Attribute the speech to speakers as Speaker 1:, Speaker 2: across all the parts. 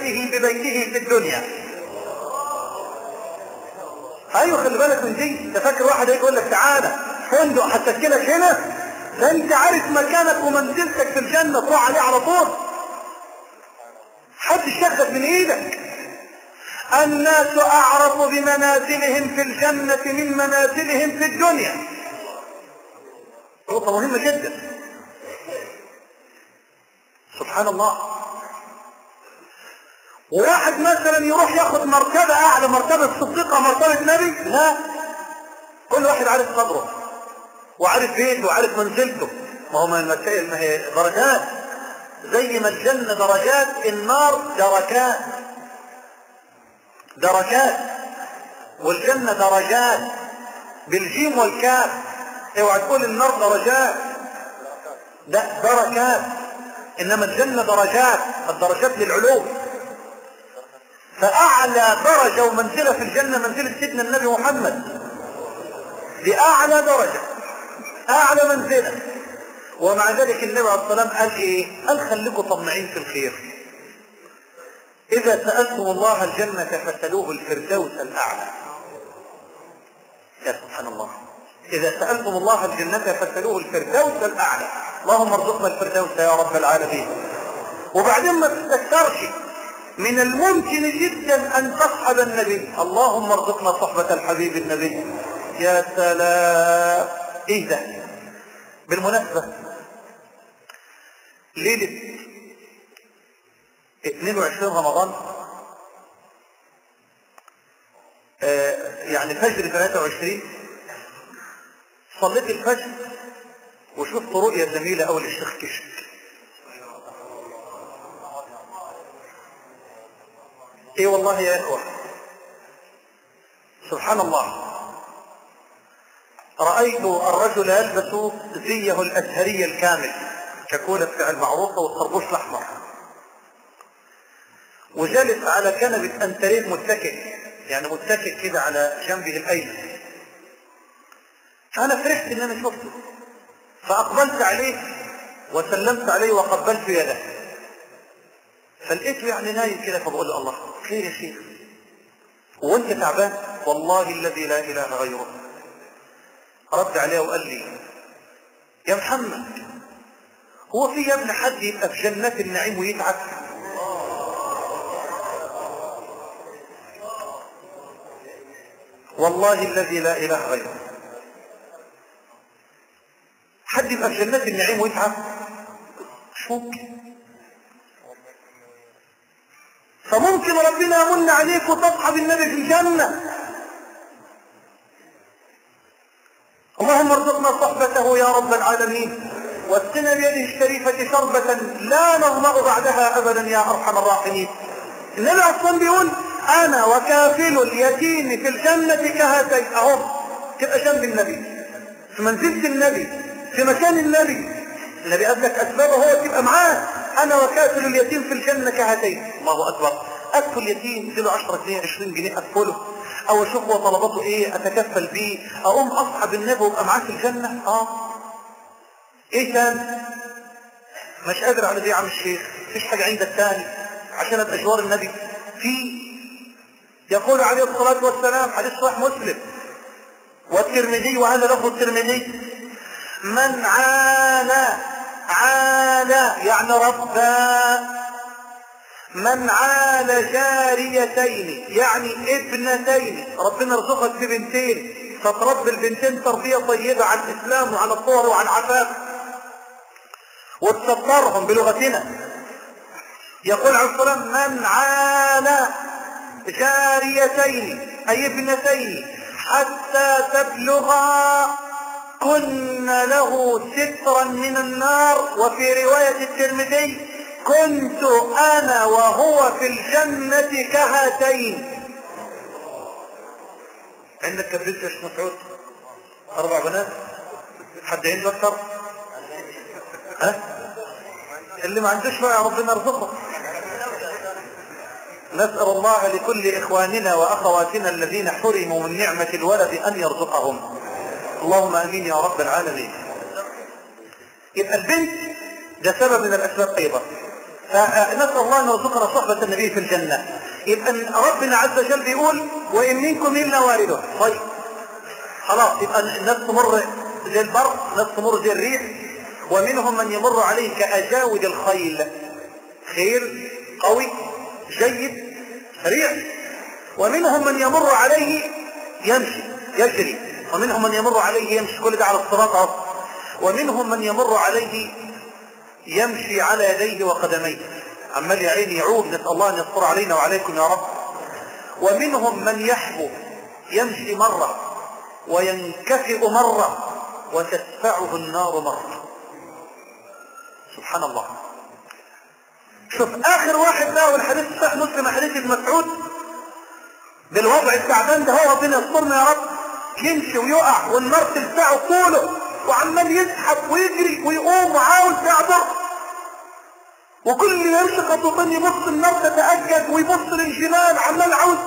Speaker 1: زوجته ببيته في الدنيا ايوه خلي بالك من دي انت فاكر واحد هيجي يقول لك تعالى فندق هتسكنك هنا ده انت عارف مكانك ومنزلتك في الجنه تروح عليه على طول حد ياخدك من ايدك الناس اعرف بمنازلهم في الجنه من منازلهم في الدنيا نقطه مهمه جدا سبحان الله وواحد مثلا يروح ياخد مرتبة اعلى مرتبة صديقة مرتبة نبي لا كل واحد عارف قدره وعارف بيته وعارف منزلته ما هو ما المسائل ما هي درجات زي ما الجنة درجات النار دركات دركات والجنة درجات بالجيم والكاف اوعى تقول النار درجات لا دركات انما الجنة درجات الدرجات للعلو فاعلى درجة ومنزلة في الجنة منزلة سيدنا النبي محمد دي اعلى درجة اعلى منزلة ومع ذلك النبي عليه الصلاة والسلام قال ايه قال خليكم طمعين في الخير اذا سألتم الله الجنة فسألوه الفردوس الاعلى يا سبحان الله اذا سألتم الله الجنة فسألوه الفردوس الاعلى اللهم ارزقنا الفردوس يا رب العالمين وبعدين ما تستكثرش من الممكن جدا ان تصحب النبي اللهم ارزقنا صحبة الحبيب النبي يا سلام ايه ده بالمناسبة ليلة 22 رمضان آه يعني فجر 23 صليت الفجر وشفت رؤية جميلة أول للشيخ كشك ايه والله يا اخوة سبحان الله رأيت الرجل يلبس زيه الأزهري الكامل ككولة بتاع المعروفة والطربوش الأحمر وجالس على كنبة أنترين متكئ يعني متكئ كده على جنبه الأيمن فأنا فرحت إن أنا شفته فأقبلت عليه وسلمت عليه وقبلت يده فلقيته يعني نايم كده فبقول له الله خير يا شيخ وانت تعبان والله الذي لا اله غيره رد عليه وقال لي يا محمد هو في يا ابن حد يبقى في جنات النعيم ويتعب والله الذي لا اله غيره حد يبقى في جنات النعيم ويتعب مش ممكن فممكن ربنا يمن عليك وتصحب النبي في الجنة اللهم ارزقنا صحبته يا رب العالمين واسقنا بيده الشريفة شربة لا نظمأ بعدها أبدا يا أرحم الراحمين النبي أصلا بيقول أنا وكافل اليتيم في الجنة كهاتين أهو تبقى جنب النبي في منزلة النبي في مكان النبي النبي قال لك أسبابه هو تبقى معاه أنا وكافل اليتيم في الجنة كهاتين الله أكبر أكفل اليتيم اديله 10 جنيه 20 جنيه أكفله أو أشوف هو طلباته إيه أتكفل بيه أقوم أصحب النبي وأبقى معاه في الجنة آه إيه تاني مش قادر على دي يا عم الشيخ مفيش حاجة عندك تاني عشان أبقى جوار النبي في يقول عليه الصلاة والسلام حديث صحيح مسلم والترمذي وهذا لفظ الترمذي من عانى عانى يعني ربى من عال جاريتين يعني ابنتين ربنا رزقك ببنتين فتربي البنتين تربية طيبة عن الإسلام وعن الطهر وعن العفاف وتصبرهم بلغتنا يقول عليه الصلاة من عال جاريتين أي ابنتين حتى تبلغا كن له سترا من النار وفي رواية الترمذي كنت انا وهو في الجنة كهاتين عندك كبريت يا شيخ مسعود اربع بنات حد عنده اكتر ها اللي ما عندوش بقى ربنا يرزقه نسأل الله لكل إخواننا وأخواتنا الذين حرموا من نعمة الولد أن يرزقهم اللهم امين يا رب العالمين يبقى البنت ده سبب من الاسباب ايضا فنسأل الله أن يرزقنا صحبة النبي في الجنة يبقى ربنا عز وجل بيقول وإن منكم إلا وارده طيب خلاص يبقى الناس تمر زي البرق ناس تمر زي الريح ومنهم من يمر عليه كأجاود الخيل خيل قوي جيد سريع ومنهم من يمر عليه يمشي يجري ومنهم من يمر عليه يمشي كل ده على الصراط اهو ومنهم من يمر عليه يمشي على يديه وقدميه عمال يا عيني يعود نسال الله ان يستر علينا وعليكم يا رب ومنهم من يحبو يمشي مره وينكفئ مره وتدفعه النار مره سبحان الله شوف اخر واحد بقى والحديث صحيح مسلم حديث ابن مسعود بالوضع التعبان ده هو ربنا يسترنا يا رب يمشي ويقع والنار تلسعه طوله وعمال يزحف ويجري ويقوم وعاوز يعبر وكل ما يمشي خطوتين يبص النار تتأجج ويبص للجبال عمال عاوز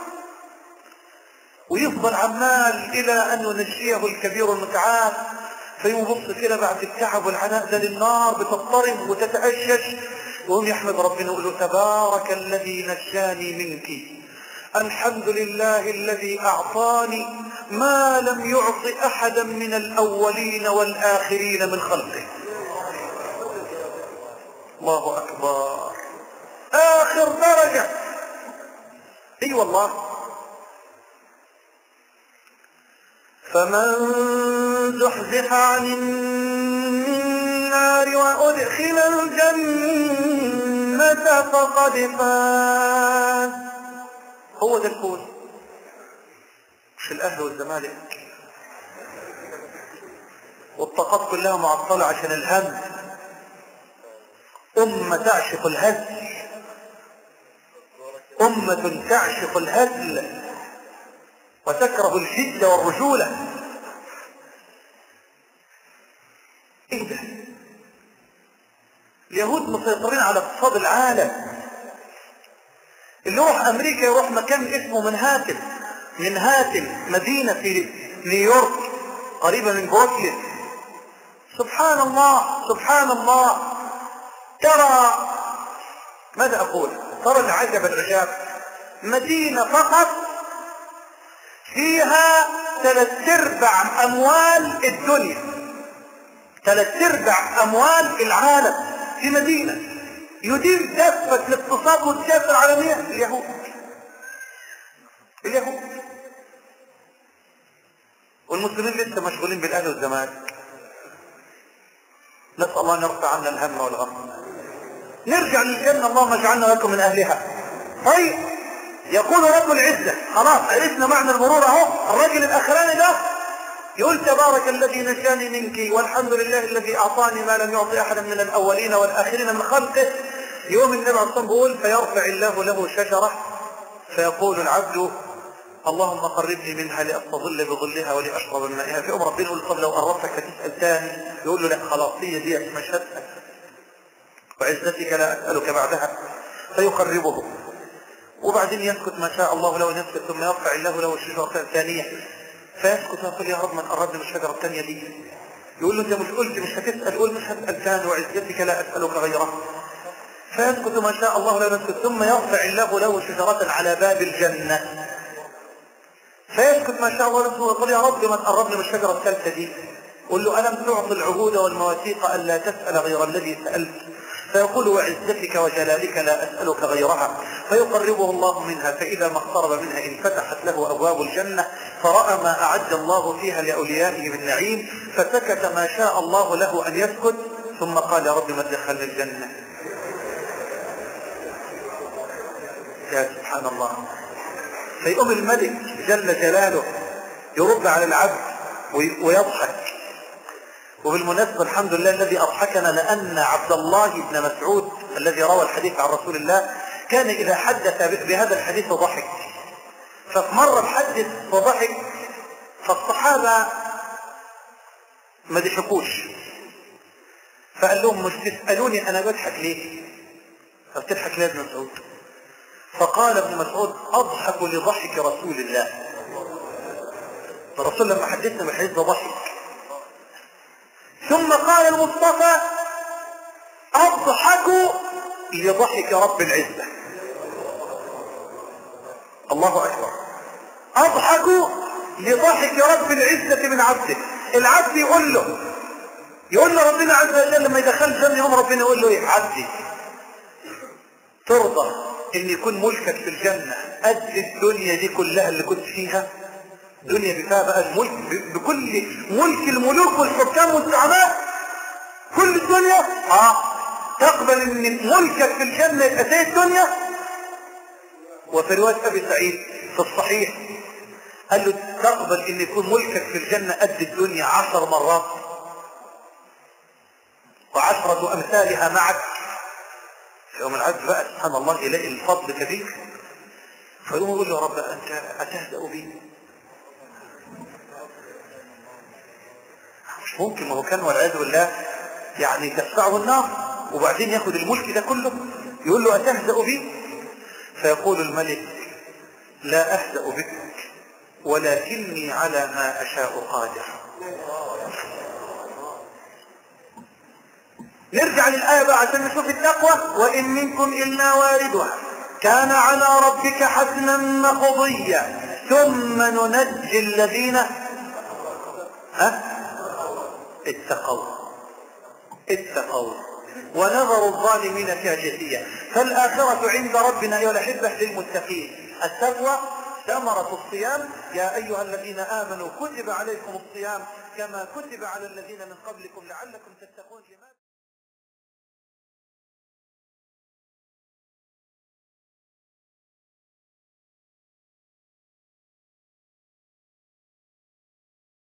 Speaker 1: ويفضل عمال الى ان ينجيه الكبير المتعال فيبص كده بعد التعب والعناء ده للنار بتضطرب وتتأجج وهم يحمد ربنا يقول له تبارك الذي نجاني منك الحمد لله الذي أعطاني ما لم يعط أحدا من الأولين والآخرين من خلقه الله أكبر آخر درجة اي أيوة والله فمن زحزح عن النار وأدخل الجنة فقد فاز هو ده الفوز مش الأهل والزمالك والطاقات كلها معطلة عشان الهم أمة تعشق الهزل أمة تعشق الهزل وتكره الجد والرجولة ايه ده اليهود مسيطرين على اقتصاد العالم اللي يروح امريكا يروح مكان اسمه منهاتن منهاتن مدينة في نيويورك قريبة من بروكلين سبحان الله سبحان الله ترى ماذا اقول ترى العجب العجاب مدينة فقط فيها ثلاث ارباع اموال الدنيا ثلاث ارباع اموال العالم في مدينة يدير دفة الاقتصاد والسياسة العالمية اليهود اليهود والمسلمين لسه مشغولين بالاهل والزمالك نسأل الله ان يرفع عنا الهم والغم نرجع للجنة اللهم اجعلنا لكم من اهلها طيب يقول رب العزة خلاص عرفنا معنى المرور اهو الرجل الاخراني ده يقول تبارك الذي نجاني منك والحمد لله الذي اعطاني ما لم يعطي احدا من الاولين والاخرين من خلقه يوم النبي عليه الصلاه بيقول فيرفع الله له شجره فيقول العبد اللهم قربني منها لاستظل بظلها ولاشرب من مائها في ام ربنا يقول طب لو قربتك هتسال ثاني يقول له لا خلاص هي دي مش هسال وعزتك لا اسالك بعدها فيقربه وبعدين يسكت ما شاء الله له يسكت ثم يرفع الله له الشجره الثانيه فيسكت ويقول يا رب من قربني من الشجره الثانيه دي يقول له انت مش قلت مش هتسال قول مش هسال ثاني وعزتك لا اسالك غيرها فيسكت ما شاء الله لا يسكت ثم يرفع الله له شجرة على باب الجنة فيسكت ما شاء الله له ويقول يا رب من قربني من الشجرة الثالثة دي قل له ألم تعطي العهود والمواثيق ألا تسأل غير الذي سألت فيقول وعزتك وجلالك لا أسألك غيرها فيقربه الله منها فإذا ما اقترب منها انفتحت له أبواب الجنة فرأى ما أعد الله فيها لأوليائه من نعيم فسكت ما شاء الله له أن يسكت ثم قال يا رب ما دخلني الجنة يا سبحان الله فيقوم الملك جل جلاله يرد على العبد ويضحك وبالمناسبة الحمد لله الذي أضحكنا لأن عبد الله بن مسعود الذي روى الحديث عن رسول الله كان إذا حدث بهذا الحديث ضحك ففي مرة بحدث وضحك فالصحابة ما ضحكوش فقال لهم مش تسألوني أنا بضحك ليه فبتضحك ليه يا ابن مسعود فقال ابن مسعود أضحك لضحك رسول الله الرسول لما حدثنا بالحديث ده ضحك ثم قال المصطفى أضحك لضحك رب العزة الله أكبر أضحك لضحك رب العزة من عبده العبد يقول له يقول له ربنا عز وجل لما يدخل الجنة يوم ربنا يقول له ايه عبدي ترضى ان يكون ملكك في الجنة قد الدنيا دي كلها اللي كنت فيها دنيا بفيها بقى الملك ب- بكل ملك الملوك والحكام والزعماء كل الدنيا اه تقبل ان ملكك في الجنة يبقى زي الدنيا وفي رواية ابي سعيد في الصحيح قال له تقبل ان يكون ملكك في الجنة قد الدنيا عشر مرات وعشرة امثالها معك يوم العبد بقى سبحان الله يلاقي الفضل كبير فيقوم يقول له يا رب انت اتهزأ بي مش ممكن ما هو كان والعياذ بالله يعني تدفعه النار وبعدين ياخد الملك ده كله يقول له اتهزأ بي فيقول الملك لا اهزأ بك ولكني على ما اشاء قادر نرجع للآية بقى عشان نشوف التقوى وإن منكم إلا واردها كان على ربك حتما مقضيا ثم ننجي الذين ها اتقوا اتقوا ونظر الظالمين فيها جثيا فالآخرة عند ربنا أيها الأحبة للمتقين التقوى ثمرة الصيام يا أيها الذين آمنوا كتب عليكم الصيام كما كتب على الذين من قبلكم لعلكم تتقون لماذا